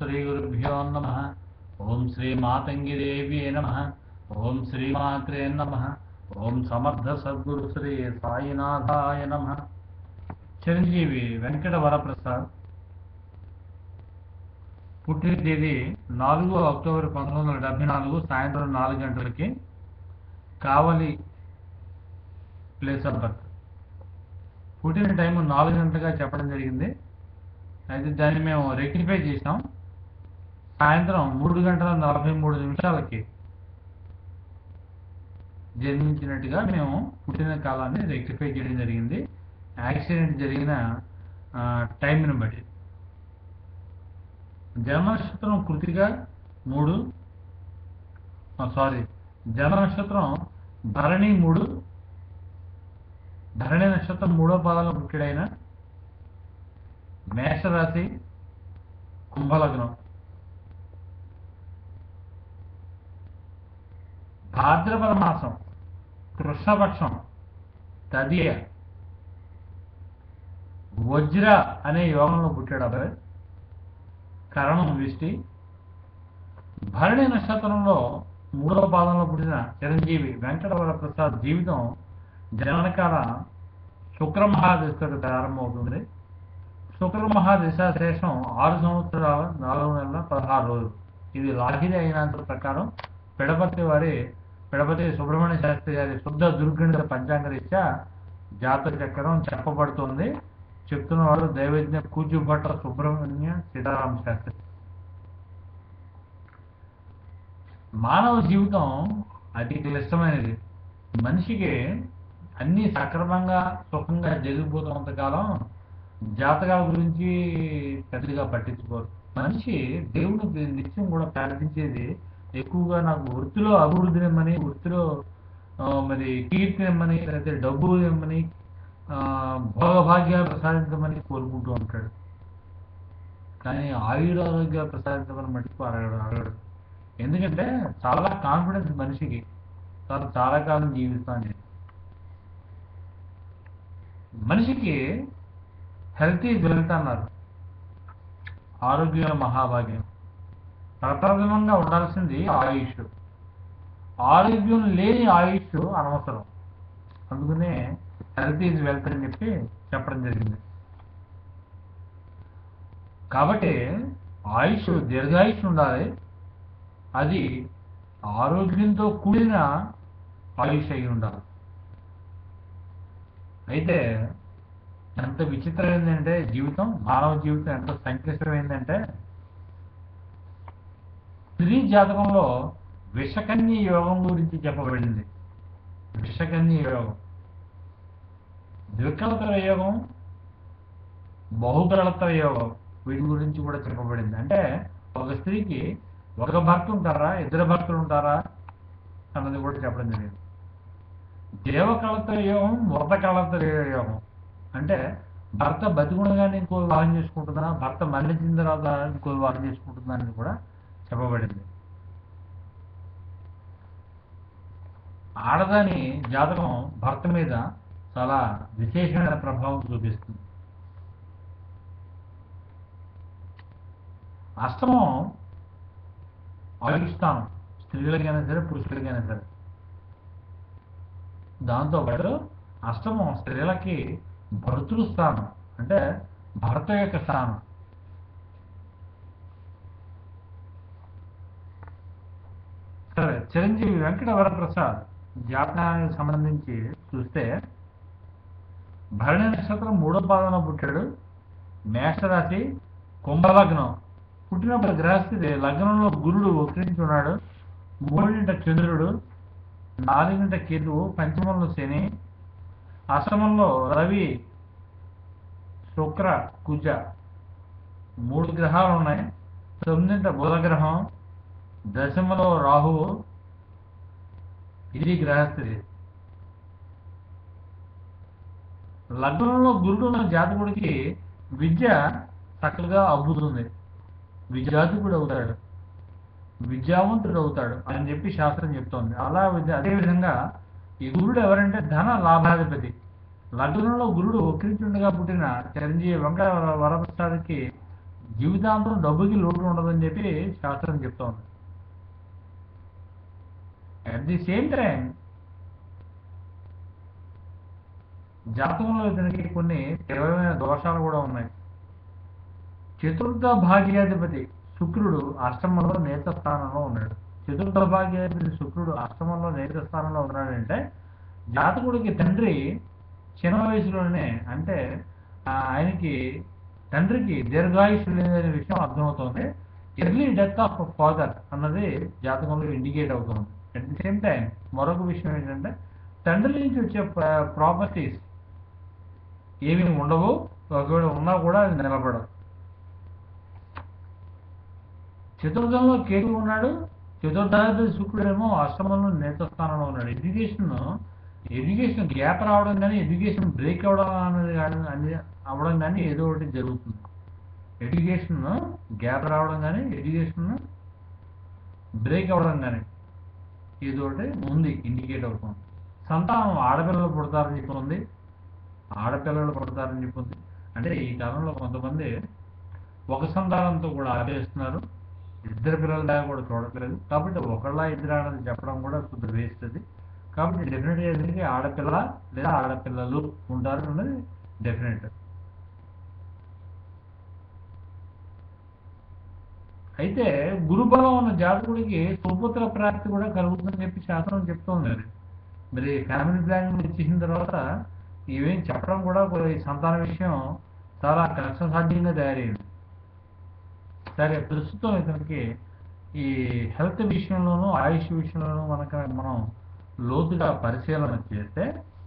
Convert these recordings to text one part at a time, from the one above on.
శ్రీ గురుభ్యో నమ ఓం శ్రీ మాతంగిదేవి నమ ఓం శ్రీమాత్రే నమ ఓం సమర్థ సద్గురు శ్రీ సాయినాథాయ నమ చిరంజీవి వెంకట వరప్రసాద్ పుట్టిన తేదీ నాలుగు అక్టోబర్ పంతొమ్మిది వందల డెబ్బై నాలుగు సాయంత్రం నాలుగు గంటలకి కావలి ప్లేస్ ఆఫ్ బర్త్ పుట్టిన టైం నాలుగు గంటలుగా చెప్పడం జరిగింది అయితే దాన్ని మేము రెక్టిఫై చేసాం సాయంత్రం మూడు గంటల నలభై మూడు నిమిషాలకి జన్మించినట్టుగా మేము పుట్టిన కాలాన్ని రెక్టిఫై చేయడం జరిగింది యాక్సిడెంట్ జరిగిన ఆ, టైంని బట్టి జన్మ నక్షత్రం కృతిగా మూడు సారీ జన్మ నక్షత్రం భరణి మూడు ధరణి నక్షత్రం మూడో పాదంలో పుట్టాడైన మేషరాశి కుంభలగ్నం భాద్రపద మాసం కృష్ణపక్షం తదియ వజ్ర అనే యోగంలో పుట్టాడు అబ్బాయి కరణం విష్టి భరణి నక్షత్రంలో మూడవ పాదంలో పుట్టిన చిరంజీవి వెంకటవర ప్రసాద్ జీవితం జననకాల శుక్ర మహాదశతో ప్రారంభమవుతుంది శుక్ర మహాదశ శేషం ఆరు సంవత్సరాల నాలుగు నెలల పదహారు రోజులు ఇది లాహిరి అయినంత ప్రకారం పిడపతి వారి పిడపతి సుబ్రహ్మణ్య శాస్త్రి గారి శుద్ధ దుర్గణిత పంచాంగ రీత్యా జాతక చక్రం చెప్పబడుతుంది చెప్తున్నవాడు దైవజ్ఞ కూచుభట్ట సుబ్రహ్మణ్య సీతారామ శాస్త్రి మానవ జీవితం అతి క్లిష్టమైనది మనిషికి అన్ని సక్రమంగా సుఖంగా జరిగిపోతున్నంత కాలం జాతకాల గురించి పెద్దగా పట్టించుకోరు మనిషి దేవుని నిత్యం కూడా ప్రార్థించేది ఎక్కువగా నాకు వృత్తిలో అభివృద్ధి ఇమ్మని వృత్తిలో ఆ, మరి కీర్తి ఇమ్మని లేకపోతే డబ్బు ఇమ్మని ఆ, భోగభాగ్యాలు ప్రసాదించమని కోరుకుంటూ ఉంటాడు కానీ ఆయుర ఆరోగ్యాలు ప్రసాదించమని మటుకు అడగడు అడగడు ఎందుకంటే చాలా కాన్ఫిడెన్స్ మనిషికి తాను చాలా కాలం జీవిస్తాను మనిషికి హెల్త్ ఈజ్ వెల్త్ అన్నారు ఆరోగ్యం మహాభాగ్యం ప్రప్రథమంగా ఉండాల్సింది ఆయుష్ ఆరోగ్యం లేని ఆయుష్ అనవసరం అందుకనే హెల్త్ ఈజ్ వెల్త్ అని చెప్పి చెప్పడం జరిగింది కాబట్టి ఆయుష్ దీర్ఘాయుష్ ఉండాలి అది ఆరోగ్యంతో కూడిన ఆయుష్ అయి ఉండాలి అయితే ఎంత విచిత్రమైందంటే జీవితం మానవ జీవితం ఎంత సంక్లిష్టమైందంటే స్త్రీ జాతకంలో విషకన్య యోగం గురించి చెప్పబడింది విషకన్య యోగం ద్వికలతర యోగం బహుకలతర యోగం వీటి గురించి కూడా చెప్పబడింది అంటే ఒక స్త్రీకి ఒక భర్త ఉంటారా ఇద్దరు భర్తలు ఉంటారా అన్నది కూడా చెప్పడం జరిగింది దేవకళతర యోగం మృత కళతర యోగం అంటే భర్త బతికుండగానే ఇంకో వివాహం చేసుకుంటుందా భర్త మరణించిన తర్వాత ఇంకో వివాహం చేసుకుంటుందా అని కూడా చెప్పబడింది ఆడదాని జాతకం భర్త మీద చాలా విశేషమైన ప్రభావం చూపిస్తుంది అష్టమం ఆయుష్టానం స్త్రీలకైనా సరే పురుషులకైనా సరే దాంతోపాటు అష్టమం స్త్రీలకి భర్తృ స్థానం అంటే భర్త యొక్క స్థానం సరే చిరంజీవి వెంకట వరప్రసాద్ జాతకానికి సంబంధించి చూస్తే భరణి నక్షత్రం మూడో పాదంలో పుట్టాడు మేషరాశి కుంభలగ్నం పుట్టినప్పుడు గ్రహస్థితి లగ్నంలో గురుడు వక్రించి ఉన్నాడు మూడింట చంద్రుడు నాలుగింట కేతువు పంచమంలో శని అష్టమంలో రవి శుక్ర కుజ మూడు గ్రహాలు ఉన్నాయి తొమ్మిదింట బుధ గ్రహం దశమలో రాహువు ఇది గ్రహస్థితి లగ్నంలో గురుడు ఉన్న జాతకుడికి విద్య చక్కగా అబ్బుతుంది విద్యార్థికుడు అవుతాడు విద్యావంతుడు అవుతాడు అని చెప్పి శాస్త్రం చెప్తోంది అలా విద్య అదేవిధంగా ఈ గురుడు ఎవరంటే ధన లాభాధిపతి లగ్నంలో గురుడు వక్రించుండగా పుట్టిన చిరంజీవి వెంకట వరప్రసాద్కి జీవితాంతం డబ్బుకి లోటు ఉండదని చెప్పి శాస్త్రం చెప్తోంది అట్ ది సేమ్ టైం జాతకంలో ఇతనికి కొన్ని తీవ్రమైన దోషాలు కూడా ఉన్నాయి చతుర్థ భాగ్యాధిపతి శుక్రుడు అష్టమంలో నేత స్థానంలో ఉన్నాడు చతుర్థ భాగ్యాధిపతి శుక్రుడు అష్టమంలో నేత స్థానంలో ఉన్నాడంటే జాతకుడికి తండ్రి చిన్న వయసులోనే అంటే ఆ, ఆయనకి తండ్రికి దీర్ఘాయుషు లేదనే విషయం అర్థమవుతుంది ఎర్లీ డెత్ ఆఫ్ ఫాదర్ అన్నది జాతకంలో ఇండికేట్ అవుతుంది అట్ ది సేమ్ టైం మరొక విషయం ఏంటంటే తండ్రి నుంచి వచ్చే ప్రాపర్టీస్ ఏమీ ఉండవు ఒకవేళ ఉన్నా కూడా అది నిలబడదు చతుర్థంలో కేతు ఉన్నాడు చతుర్థాధిపతి శుక్రుడేమో అష్టమంలో నేతస్థానంలో ఉన్నాడు ఎడ్యుకేషన్ ఎడ్యుకేషన్ గ్యాప్ రావడం కానీ ఎడ్యుకేషన్ బ్రేక్ అవ్వడం అనేది కానీ అన్ని- అవ్వడం కానీ ఏదో ఒకటి జరుగుతుంది ఎడ్యుకేషన్ గ్యాప్ రావడం కానీ ఎడ్యుకేషన్ బ్రేక్ అవ్వడం కానీ ఏదో ఒకటి ఉంది ఇండికేట్ అవుతుంది సంతానం ఆడపిల్లలు పుడతారని చెప్పి ఉంది ఆడపిల్లలు పుడతారని చెప్పి ఉంది అంటే ఈ కాలంలో కొంతమంది ఒక సంతానంతో కూడా ఆపేస్తున్నారు ఇద్దరు పిల్లల దాకా కూడా చూడట్లేదు కాబట్టి ఒకళ్ళ ఇద్దరు అనేది చెప్పడం కూడా కొద్దిగా వేస్ట్ అది కాబట్టి డెఫినెట్గా దీనికి ఆడపిల్ల లేదా ఆడపిల్లలు ఉంటారు అన్నది డెఫినెట్ అయితే గురుబలం ఉన్న జాతకుడికి సుపుత్ర ప్రాప్తి కూడా కలుగుతుందని చెప్పి శాస్త్రం చెప్తోంది అది మరి ఫ్యామిలీ ప్లానింగ్ ఇచ్చేసిన తర్వాత ఇవేం చెప్పడం కూడా ఈ సంతాన విషయం చాలా కష్టసాధ్యంగా తయారైంది సరే ప్రస్తుతం ఇతనికి ఈ హెల్త్ విషయంలోనూ ఆయుష్ విషయంలోనూ మనక మనం లోతుగా పరిశీలన చేస్తే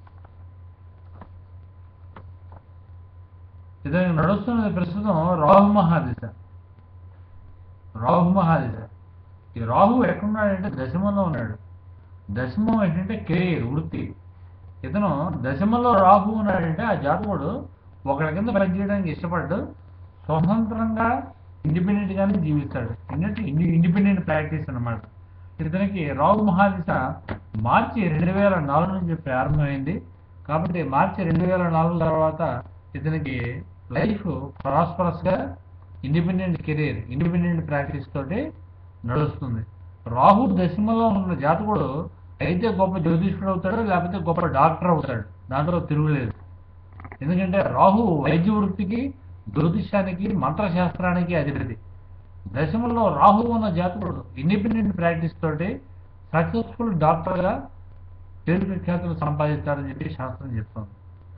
ఇతనికి నడుస్తున్నది ప్రస్తుతం రాహు మహాదిశ రాహు మహాదిశ ఈ రాహు ఎక్కడున్నాడంటే దశమంలో ఉన్నాడు దశమం ఏంటంటే కెరీర్ వృత్తి ఇతను దశమంలో రాహు ఉన్నాడంటే ఆ జాతకుడు ఒకరి కింద పనిచేయడానికి ఇష్టపడ్డు స్వతంత్రంగా ఇండిపెండెంట్ గానే జీవిస్తాడు ఏంటంటే ఇండిపెండెంట్ ప్రాక్టీస్ అన్నమాట ఇతనికి రాహు మహాదిశ మార్చి రెండు వేల నాలుగు నుంచి ప్రారంభమైంది కాబట్టి మార్చి రెండు వేల నాలుగు తర్వాత ఇతనికి లైఫ్ ప్రాస్పరస్ గా ఇండిపెండెంట్ కెరీర్ ఇండిపెండెంట్ ప్రాక్టీస్ తోటి నడుస్తుంది రాహు దశమలో ఉన్న జాతకుడు అయితే గొప్ప జ్యోతిష్కుడు అవుతాడు లేకపోతే గొప్ప డాక్టర్ అవుతాడు దాంట్లో తిరుగులేదు ఎందుకంటే రాహు వైద్య వృత్తికి జ్యోతిష్యానికి మంత్రశాస్త్రానికి అధిపతి దశమంలో రాహు ఉన్న జాతకుడు ఇండిపెండెంట్ ప్రాక్టీస్ తోటి సక్సెస్ఫుల్ డాక్టర్గా పేరు ప్రఖ్యాతులు సంపాదిస్తాడని చెప్పి శాస్త్రం చెప్తుంది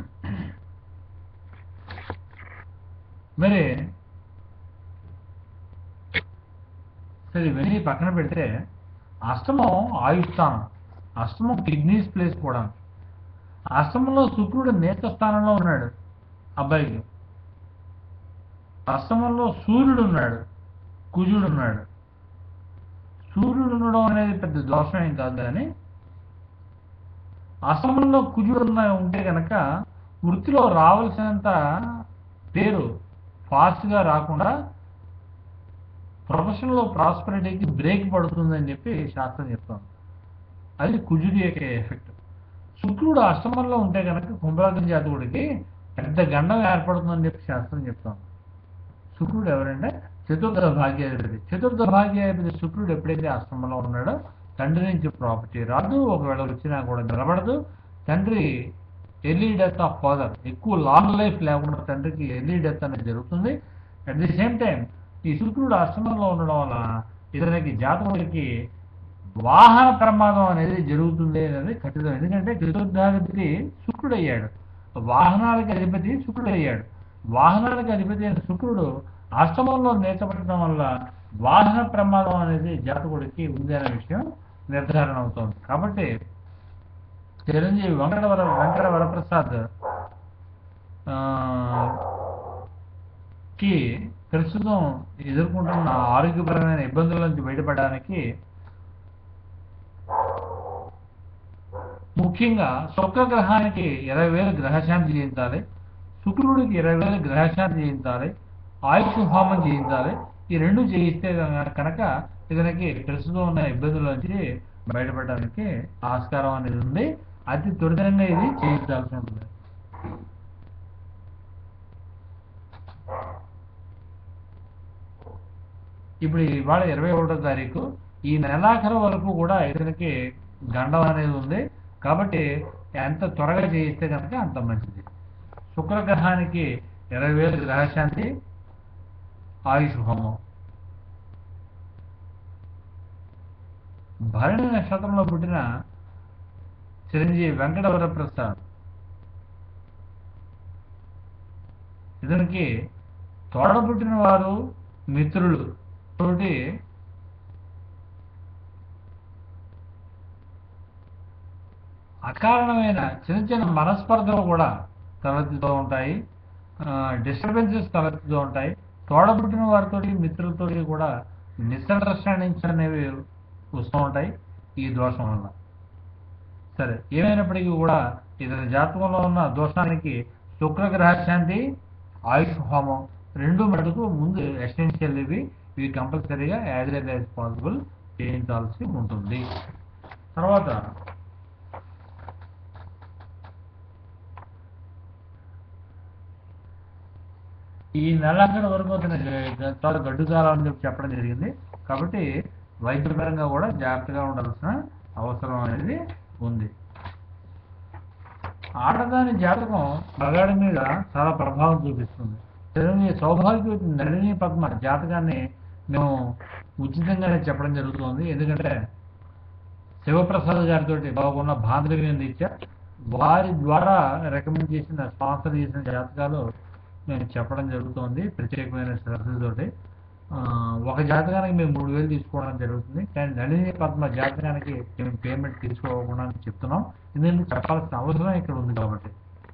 మరి సరే ఇవన్నీ పక్కన పెడితే అష్టమం ఆయుష్స్థానం అష్టమం కిడ్నీస్ ప్లేస్ కూడా అష్టమంలో శుక్రుడు నేత స్థానంలో ఉన్నాడు అబ్బాయికి అష్టమంలో సూర్యుడు ఉన్నాడు కుజుడు ఉన్నాడు సూర్యుడు ఉండడం అనేది పెద్ద దోషం ఏం కాదు కానీ అష్టమంలో కుజుడు ఉన్న ఉంటే కనుక వృత్తిలో రావాల్సినంత పేరు ఫాస్ట్గా రాకుండా ప్రొఫెషన్లో ప్రాస్పరిటీకి బ్రేక్ పడుతుందని చెప్పి శాస్త్రం చెప్తాను అది కుజుడి యొక్క ఎఫెక్ట్ శుక్రుడు అష్టమంలో ఉంటే కనుక కుంభరాగ్ని జాతకుడికి పెద్ద గండం ఏర్పడుతుందని చెప్పి శాస్త్రం చెప్తాను శుక్రుడు ఎవరంటే చతుర్థ భాగ్యాధిపతి చతుర్థ భాగ్యాధిపతి శుక్రుడు ఎప్పుడైతే అష్టమంలో ఉన్నాడో తండ్రి నుంచి ప్రాపర్టీ రాదు ఒకవేళ వచ్చినా కూడా నిలబడదు తండ్రి ఎర్లీ డెత్ ఆఫ్ ఫాదర్ ఎక్కువ లాంగ్ లైఫ్ లేకుండా తండ్రికి ఎర్లీ డెత్ అనేది జరుగుతుంది అట్ ది సేమ్ టైం ఈ శుక్రుడు అష్టమంలో ఉండడం వల్ల ఇతనికి జాతకుడికి వాహన ప్రమాదం అనేది జరుగుతుంది అనేది ఖచ్చితం ఎందుకంటే చతుర్థాధిపతి శుక్రుడు అయ్యాడు వాహనాలకి అధిపతి శుక్రుడు అయ్యాడు వాహనాలకు అధిపతి అయిన శుక్రుడు అష్టమంలో నేర్చబడటం వల్ల వాహన ప్రమాదం అనేది జాతకుడికి ఉంది అనే విషయం నిర్ధారణ అవుతోంది కాబట్టి చిరంజీవి వెంకట వర వెంకట వరప్రసాద్ ఆ, కి ప్రస్తుతం ఎదుర్కొంటున్న ఆరోగ్యపరమైన ఇబ్బందుల నుంచి బయటపడడానికి ముఖ్యంగా శుక్ర గ్రహానికి ఇరవై వేలు గ్రహశాంతి చేయించాలి శుక్రుడికి ఇరవై వేలు గ్రహశాంతి చేయించాలి ఆయుష్ హోమం చేయించాలి ఈ రెండు చేయిస్తే గన- కనుక ఇతనికి ప్రస్తుతం ఉన్న ఇబ్బందుల నుంచి బయటపడడానికి ఆస్కారం అనేది ఉంది అతి త్వరితంగా ఇది చేయించాల్సి ఉంటుంది ఇప్పుడు ఇవాళ ఇరవై ఒకటో తారీఖు ఈ నెలాఖరు వరకు కూడా ఇతనికి గండం అనేది ఉంది కాబట్టి ఎంత త్వరగా చేయిస్తే కనుక అంత మంచిది శుక్రగ్రహానికి ఇరవై వేలు గ్రహశాంతి ఆయుష్ హోమం భరణి నక్షత్రంలో పుట్టిన చిరంజీవి వెంకటవర ప్రసాద్ ఇతనికి తోడ పుట్టిన వారు మిత్రులు తోటి అకారణమైన చిన్న చిన్న మనస్పర్ధలు కూడా తలెత్తుతూ ఉంటాయి డిస్టర్బెన్సెస్ తలెత్తుతూ ఉంటాయి తోడబుట్టిన వారితోటి మిత్రులతోటి కూడా మిస్అండర్స్టాండింగ్స్ అనేవి వస్తూ ఉంటాయి ఈ దోషం వల్ల సరే ఏమైనప్పటికీ కూడా ఇతని జాతకంలో ఉన్న దోషానికి శుక్రగ్రహశాంతి ఆయుష్ హోమం రెండు మటుకు ముందు ఎసెన్షియల్ ఇవి ఇవి కంపల్సరీగా యాజ్ ఎల్ యాజ్ పాసిబుల్ చేయించాల్సి ఉంటుంది తర్వాత ఈ నెలాఖరు వరకు అతను చాలా గడ్డు కాలం అని చెప్పి చెప్పడం జరిగింది కాబట్టి వైద్యపరంగా కూడా జాగ్రత్తగా ఉండాల్సిన అవసరం అనేది ఉంది ఆడదాని జాతకం మగాడి మీద చాలా ప్రభావం చూపిస్తుంది చిరంజీవి సౌభాగ్యవతి నళిని పద్మ జాతకాన్ని మేము ఉచితంగానే చెప్పడం జరుగుతుంది ఎందుకంటే శివప్రసాద్ గారితో బాగున్న బాంధవ్యం రీత్యా వారి ద్వారా రికమెండ్ చేసిన స్పాన్సర్ చేసిన జాతకాలు మేము చెప్పడం జరుగుతుంది ప్రత్యేకమైన శ్రద్ధతోటి ఆ, ఒక జాతకానికి మేము మూడు వేలు తీసుకోవడం జరుగుతుంది కానీ నళిని పద్మ జాతకానికి మేము పేమెంట్ తీసుకోకుండా చెప్తున్నాం ఎందుకంటే చెప్పాల్సిన అవసరం ఇక్కడ ఉంది కాబట్టి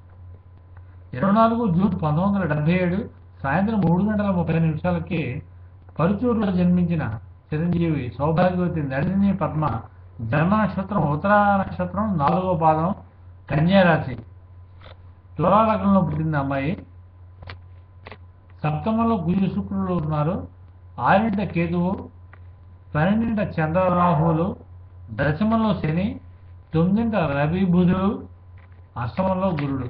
ఇరవై నాలుగు జూన్ పంతొమ్మిది వందల డెబ్బై ఏడు సాయంత్రం మూడు గంటల ముప్పై నిమిషాలకి పరుచూరులో జన్మించిన చిరంజీవి సౌభాగ్యవతి నళిని పద్మ జన్మ నక్షత్రం ఉత్తరా నక్షత్రం నాలుగో పాదం కన్యా రాశి తులా లగ్నంలో పుట్టింది అమ్మాయి సప్తమంలో గురు శుక్రులు ఉన్నారు ఆరింట కేతువు పన్నెండింట చంద్రరాహువులు దశమంలో శని తొమ్మిదింట రవి బుధుడు అష్టమంలో గురుడు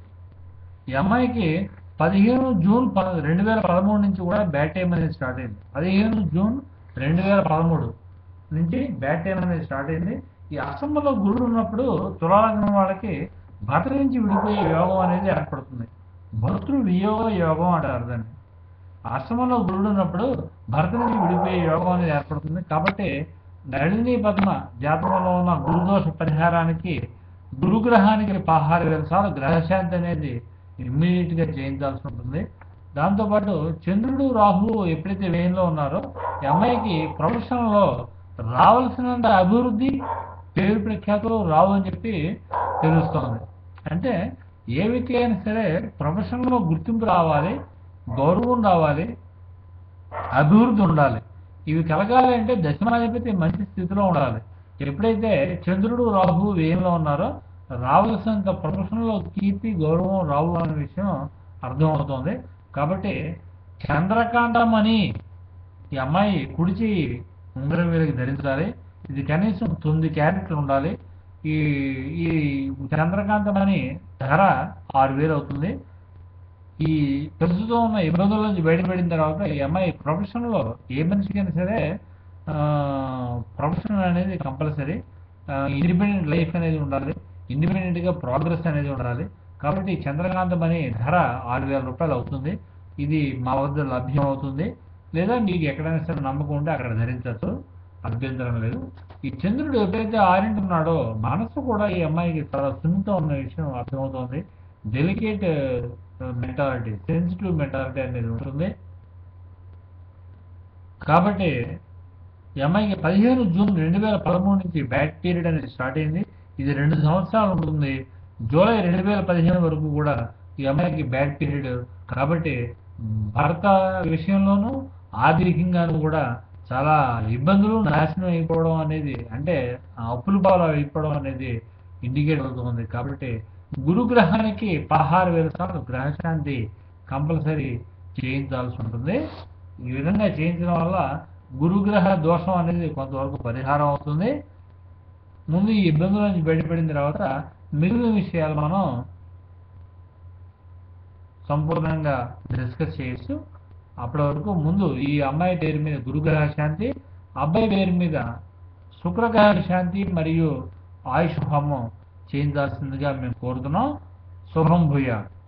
ఈ అమ్మాయికి పదిహేను జూన్ ప రెండు వేల పదమూడు నుంచి కూడా బ్యాట్ టైం అనేది స్టార్ట్ అయింది పదిహేను జూన్ రెండు వేల పదమూడు నుంచి బ్యాట్ టైం అనేది స్టార్ట్ అయింది ఈ అష్టమంలో గురుడు ఉన్నప్పుడు తులాలగ్నం వాళ్ళకి భర్త నుంచి విడిపోయే యోగం అనేది ఏర్పడుతుంది భర్తృ వియోగ యోగం అంటారు దాన్ని ఆశ్రమంలో గురుడు ఉన్నప్పుడు భర్త నుంచి విడిపోయే యోగం అనేది ఏర్పడుతుంది కాబట్టి నళిని పద్మ జాతకంలో ఉన్న గురుదోష పరిహారానికి గురుగ్రహానికి పదహారు వేల సార్లు గ్రహశాంతి అనేది ఇమ్మీడియట్ గా చేయించాల్సి ఉంటుంది దాంతోపాటు చంద్రుడు రాహువు ఎప్పుడైతే వేయంలో ఉన్నారో ఈ అమ్మాయికి ప్రొఫెషన్లో రావాల్సినంత అభివృద్ధి పేరు ప్రఖ్యాతులు రావు అని చెప్పి తెలుస్తోంది అంటే ఏ వ్యక్తి అయినా సరే ప్రొఫెషన్లో గుర్తింపు రావాలి గౌరవం రావాలి అభివృద్ధి ఉండాలి ఇవి కలగాలి అంటే దశమాధిపతి మంచి స్థితిలో ఉండాలి ఎప్పుడైతే చంద్రుడు రాహు వేయంలో ఉన్నారో రావాల్సినంత ప్రొఫెషన్లో కీర్తి గౌరవం రావు అనే విషయం అర్థమవుతోంది కాబట్టి చంద్రకాంతమణి ఈ అమ్మాయి కుడిచి ఉంగరం వేలికి ధరించాలి ఇది కనీసం తొమ్మిది క్యారెట్లు ఉండాలి ఈ ఈ చంద్రకాంతమణి ధర ఆరు వేలు అవుతుంది ఈ ప్రస్తుతం ఉన్న ఇబ్బందుల నుంచి బయటపడిన తర్వాత ఈ అమ్మాయి ప్రొఫెషన్లో ఏ మనిషికైనా సరే ప్రొఫెషన్ అనేది కంపల్సరీ ఇండిపెండెంట్ లైఫ్ అనేది ఉండాలి ఇండిపెండెంట్గా ప్రోగ్రెస్ అనేది ఉండాలి కాబట్టి ఈ చంద్రకాంతం అనే ధర ఆరు వేల రూపాయలు అవుతుంది ఇది మా వద్ద లభ్యం అవుతుంది లేదా మీకు ఎక్కడైనా సరే నమ్మకం ఉంటే అక్కడ ధరించవచ్చు అభ్యంతరం లేదు ఈ చంద్రుడు ఎప్పుడైతే ఆరింటి ఉన్నాడో మనసు కూడా ఈ అమ్మాయికి చాలా సున్నితం ఉన్న విషయం అర్థమవుతోంది డెలికేట్ మెంటాలిటీ సెన్సిటివ్ మెంటాలిటీ అనేది ఉంటుంది కాబట్టి ఈ అమ్మాయికి పదిహేను జూన్ రెండు వేల పదమూడు నుంచి బ్యాక్ పీరియడ్ అనేది స్టార్ట్ అయింది ఇది రెండు సంవత్సరాలు ఉంటుంది జూలై రెండు వేల పదిహేను వరకు కూడా ఈ అమ్మాయికి బ్యాడ్ పీరియడ్ కాబట్టి భర్త విషయంలోనూ ఆర్థికంగాను కూడా చాలా ఇబ్బందులు నాశనం అయిపోవడం అనేది అంటే ఆ అప్పుల పాలు అయిపోవడం అనేది ఇండికేట్ అవుతుంది కాబట్టి గురుగ్రహానికి పదహారు వేల సార్లు గ్రహశాంతి కంపల్సరీ చేయించాల్సి ఉంటుంది ఈ విధంగా చేయించడం వల్ల గురుగ్రహ దోషం అనేది కొంతవరకు పరిహారం అవుతుంది ముందు ఈ ఇబ్బందుల నుంచి బయటపడిన తర్వాత మిగిలిన విషయాలు మనం సంపూర్ణంగా డిస్కస్ చేయొచ్చు అప్పటి వరకు ముందు ఈ అమ్మాయి పేరు మీద గురుగ్రహ శాంతి అబ్బాయి పేరు మీద శుక్రగ్రహ శాంతి మరియు ఆయుష్ హోమం చేయించాల్సిందిగా మేము కోరుతున్నాం శుభం భూయా